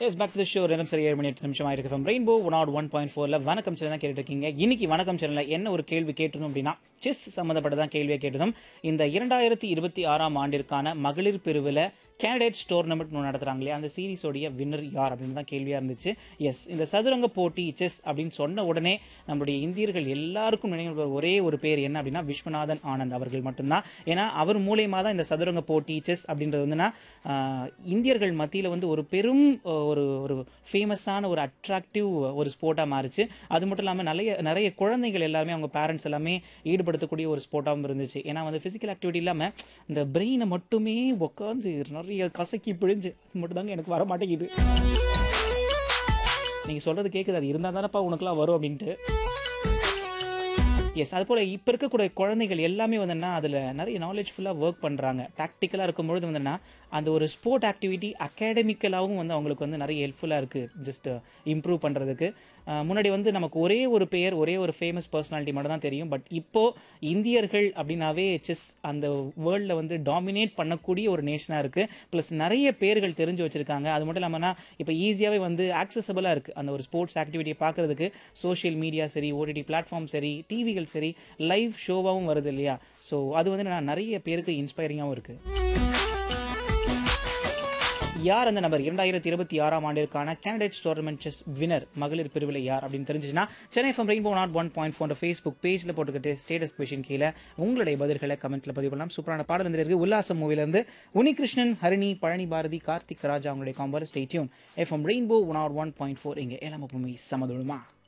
S back to show நேரம் சரி ஏழு மணி எட்டு நிமிஷம் ஆயிருக்கு from rainbow one not one point ஃபோரில் வணக்கம் சேனல் தான் கேட்டுட்டு இருக்கீங்க இன்னைக்கு வணக்கம் சேனலில் என்ன ஒரு கேள்வி கேட்டிருந்தோம் அப்படின்னா செஸ் சம்மந்தப்பட்டதான் கேள்வியை கேட்டதும் இந்த இரண்டாயிரத்தி இருபத்தி ஆறாம் ஆண்டிற்கான மகளிர் பிரிவில் கேண்டிடேட்ஸ் டோர்னமெண்ட் ஒன்று நடத்துறாங்க இல்லையா அந்த சீரிஸோடைய வின்னர் யார் அப்படின்னு தான் கேள்வியாக இருந்துச்சு எஸ் இந்த சதுரங்க போட்டி செஸ் அப்படின்னு சொன்ன உடனே நம்மளுடைய இந்தியர்கள் எல்லாருக்கும் நினைவு ஒரே ஒரு பேர் என்ன அப்படின்னா விஸ்வநாதன் ஆனந்த் அவர்கள் மட்டும்தான் ஏன்னா அவர் மூலயமா தான் இந்த சதுரங்க போட்டி செஸ் அப்படின்றது வந்துன்னா ஆஹ், இந்தியர்கள் மத்தியில் வந்து ஒரு பெரும் அஹ், ஒரு ஒரு ஃபேமஸான ஒரு அட்ராக்டிவ் ஒரு ஸ்போர்ட்டாக மாறிச்சு அது மட்டும் இல்லாமல் நிறைய நிறைய குழந்தைகள் எல்லாமே அவங்க பேரண்ட்ஸ் எல்லாமே ஈடுபடுத்தக்கூடிய ஒரு ஸ்போர்ட்டாகவும் இருந்துச்சு ஏன்னா வந்து ஃபிசிக்கல் ஆக்டிவிட்டி இல்லாமல் இந்த பிரெயினை மட்டுமே உட்காந்து நிறைய கசக்கி பிழிஞ்சு அது மட்டும் தாங்க எனக்கு வர மாட்டேங்குது நீங்கள் சொல்கிறது கேட்குது அது இருந்தால் தானப்பா உனக்குலாம் வரும் அப்படின்ட்டு எஸ் அது போல் இப்போ இருக்கக்கூடிய குழந்தைகள் எல்லாமே வந்துன்னா அதில் நிறைய நாலேஜ்ஃபுல்லாக ஒர்க் பண்ணுறாங்க டாக்டிக்கலாக இருக்கும்பொழுது வந்துன்னா அந்த ஒரு ஸ்போர்ட் ஆக்டிவிட்டி அகாடமிக்கலாகவும் வந்து அவங்களுக்கு வந்து நிறைய ஹெல்ப்ஃபுல்லாக இருக்குது ஜஸ்ட் இம்ப்ரூவ் பண்ணுறதுக்கு முன்னாடி வந்து நமக்கு ஒரே ஒரு பெயர் ஒரே ஒரு ஃபேமஸ் பர்சனாலிட்டி மட்டும் தான் தெரியும் பட் இப்போ இந்தியர்கள் அப்படின்னாவே செஸ் அந்த வேர்ல்டில் வந்து டாமினேட் பண்ணக்கூடிய ஒரு நேஷனாக இருக்குது ப்ளஸ் நிறைய பேர்கள் தெரிஞ்சு வச்சுருக்காங்க அது மட்டும் இல்லாமல்னா இப்போ ஈஸியாகவே வந்து ஆக்சசபிளாக இருக்குது அந்த ஒரு ஸ்போர்ட்ஸ் ஆக்டிவிட்டியை பார்க்குறதுக்கு சோஷியல் மீடியா சரி ஓடிடி பிளாட்ஃபார்ம் சரி டிவிகள் சரி லைவ் ஷோவாகவும் வருது இல்லையா ஸோ அது வந்து நான் நிறைய பேருக்கு இன்ஸ்பைரிங்காகவும் இருக்குது யார் அந்த நபர் இரண்டாயிரத்தி இருபத்தி ஆறாம் ஆண்டிற்கான கேண்டிடேட்ஸ் டோர்னமெண்ட் செஸ் வினர் மகளிர் பிரிவில் யார் அப்படின்னு தெரிஞ்சுச்சுன்னா Chennai from rainbow not one point phone Facebook பேஜில் போட்டுக்கிட்டு ஸ்டேட்டஸ் கொஷின் கீழே உங்களுடைய பதில்களை கமெண்ட்ல பதிவு பண்ணலாம் சூப்பரான பாடல் வந்து இருக்கு உல்லாசம் மூவிலேருந்து உனிகிருஷ்ணன் ஹரிணி பழனி பாரதி கார்த்திக் ராஜா அவங்களுடைய compere stay tuned FM rainbow one ஆர் ஒன் பாயிண்ட் ஃபோர் இங்கே ஏழாம் சமதுமா